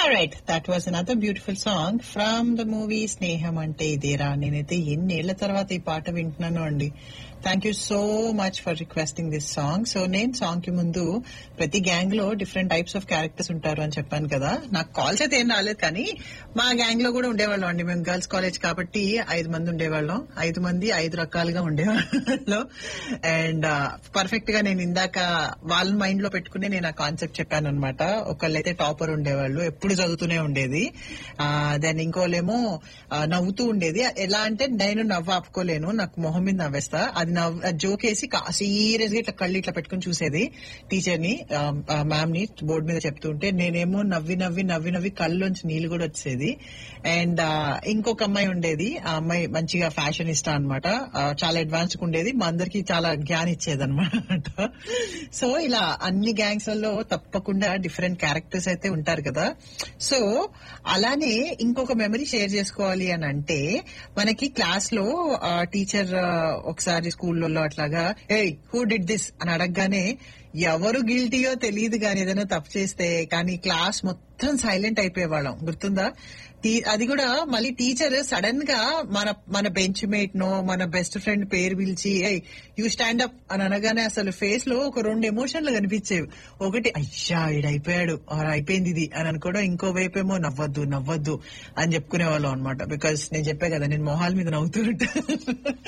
Right that was another beautiful song from the movie Sneham అంటే ఇదేరా నేనైతే ఎన్నేళ్ల తర్వాత ఈ పాట వింటున్నాను అండి thank you so much for requesting this song so నేను సాంగ్ కి ముందు ప్రతి గ్యాంగ్ లో డిఫరెంట్ టైప్స్ ఆఫ్ క్యారెక్టర్స్ ఉంటారు అని చెప్పాను కదా నాకు కాల్స్ అయితే ఏం రాలేదు కానీ మా గ్యాంగ్ లో కూడా ఉండేవాళ్ళం అండి మేము గర్ల్స్ కాలేజ్ కాబట్టి ఐదు మంది ఉండేవాళ్ళం ఐదు మంది ఐదు రకాలుగా ఉండేవాళ్ళం అండ్ పర్ఫెక్ట్ గా నేను ఇందాక వాళ్ళ మైండ్ లో పెట్టుకుని నేను ఆ కాన్సెప్ట్ చెప్పాను అనమాట ఒకళ్ళైతే టాపర్ ఉండేవాళ్ళు ఎప్పుడు చదువుతూనే ఉండేది దెన్ ఇంకోలేమో ఆ, నవ్వుతూ ఉండేది ఎలా అంటే నేను నవ్వు ఆపుకోలేను నాకు మొహం మీద నవ్వేస్తా అది నవ్వు జోక్ వేసి సీరియస్ గా ఇట్లా కళ్ళు ఇట్లా పెట్టుకుని చూసేది టీచర్ ని మ్యామ్ ని బోర్డు మీద చెప్తుంటే నేనేమో నవ్వి నవ్వి నవ్వి నవ్వి కళ్ళలోంచి నీళ్లు కూడా వచ్చేది అండ్ ఇంకొక అమ్మాయి ఉండేది ఆ అమ్మాయి మంచిగా ఫ్యాషన్ ఇష్టం అనమాట చాలా అడ్వాన్స్ ఉండేది మా అందరికి చాలా జ్ఞానం ఇచ్చేది అనమాట సో ఇలా అన్ని గ్యాంగ్స్ లలో తప్పకుండా డిఫరెంట్ క్యారెక్టర్స్ అయితే ఉంటారు కదా సో అలానే ఇంకొక మెమరీ షేర్ చేసుకోవాలి అని అంటే మనకి క్లాస్ లో టీచర్ ఒకసారి స్కూల్లో అట్లాగా ఏ హూ డిడ్ దిస్ అని అడగగానే ఎవరు గిల్టీయో తెలియదు కానీ ఏదైనా తప్పు చేస్తే కానీ క్లాస్ మొత్తం సైలెంట్ అయిపోయేవాళ్ళం గుర్తుందా టీ- అది కూడా మళ్ళీ టీచర్ సడన్ గా మన మన బెంచ్ మేట్ నో మన బెస్ట్ ఫ్రెండ్ పేరు పిలిచి యూ స్టాండ్ అప్ అని అనగానే అసలు ఫేస్ లో ఒక రెండు ఎమోషన్లు కనిపించేవి ఒకటి అయ్యా ఈడైపోయాడు ఆర్ అయిపోయింది ఇది అని అనుకోవడం ఇంకో వైపు ఏమో నవ్వద్దు నవ్వద్దు అని చెప్పుకునే వాళ్ళం అనమాట బికాస్ నేను చెప్పే కదా నేను మొహాల మీద నవ్వుతూ ఉంటాను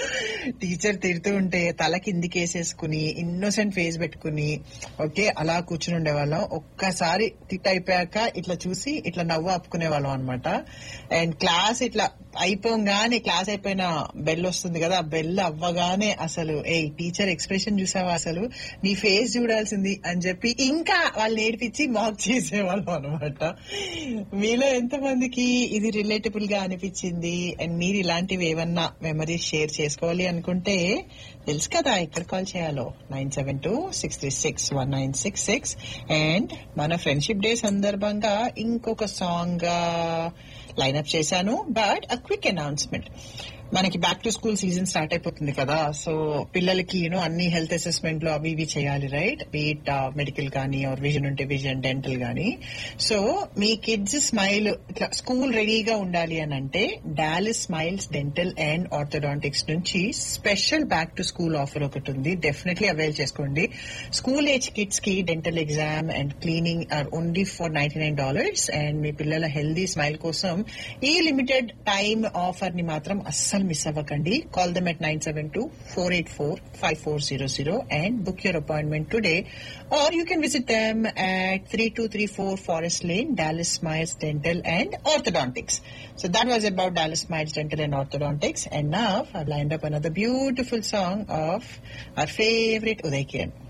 టీచర్ తిడుతూ ఉంటే తల కిందికేసేసుకుని ఇన్నోసెంట్ ఫేస్ పెట్టుకుని ఓకే అలా కూర్చుని ఉండేవాళ్ళం ఒక్కసారి తిట్ అయిపోయాక ఇట్లా చూసి ఇట్లా నవ్వు ఆపుకునే వాళ్ళం అనమాట అండ్ క్లాస్ ఇట్లా అయిపోగానే క్లాస్ అయిపోయిన బెల్ వస్తుంది కదా ఆ బెల్ అవ్వగానే అసలు ఏ టీచర్ ఎక్స్ప్రెషన్ చూసావా అసలు నీ ఫేస్ చూడాల్సింది అని చెప్పి ఇంకా వాళ్ళు నేర్పించి మాక్ చేసేవాళ్ళం అనమాట మీలో ఎంతమందికి ఇది రిలేటబుల్ గా అనిపించింది అండ్ మీరు ఇలాంటివి ఏమన్నా మెమరీస్ షేర్ చేసుకోవాలి అనుకుంటే తెలుసు కదా ఎక్కడ కాల్ చేయాలో nine seven two six three six one nine six six and మన ఫ్రెండ్షిప్ డే సందర్భంగా ఇంకొక సాంగ్ లైన్అప్ చేశాను బట్ అ క్విక్ అనౌన్స్మెంట్ మనకి back to school season start అయిపోతుంది కదా సో పిల్లలకి యూనో అన్ని హెల్త్ అసెస్మెంట్ లో అవి ఇవి చేయాలి రైట్ బీట్ మెడికల్ కానీ ఆర్ విజన్ ఉంటే విజన్ డెంటల్ కానీ సో మీ కిడ్స్ స్మైల్ ఇట్లా స్కూల్ రెడీగా ఉండాలి అని అంటే Dolly's smiles dental and orthodontics నుంచి special back to school offer ఒకటి ఉంది డెఫినెట్లీ అవైల్ చేసుకోండి స్కూల్ ఏజ్ కిడ్స్ కి dental exam and cleaning are only for ninety nine dollars and మీ పిల్లల హెల్దీ స్మైల్ కోసం ఈ లిమిటెడ్ టైమ్ ఆఫర్ ని మాత్రం అస్సలు మిస్ అవ్వకండి call them at nine seven two four eight four five four zero zero and book your appointment today or you can visit them at 3234 Forest Lane, Dallas Smiles Dental and Orthodontics. So that was about Dallas Smiles Dental and Orthodontics. And now I've lined up another beautiful song of our favorite Uday Kiran.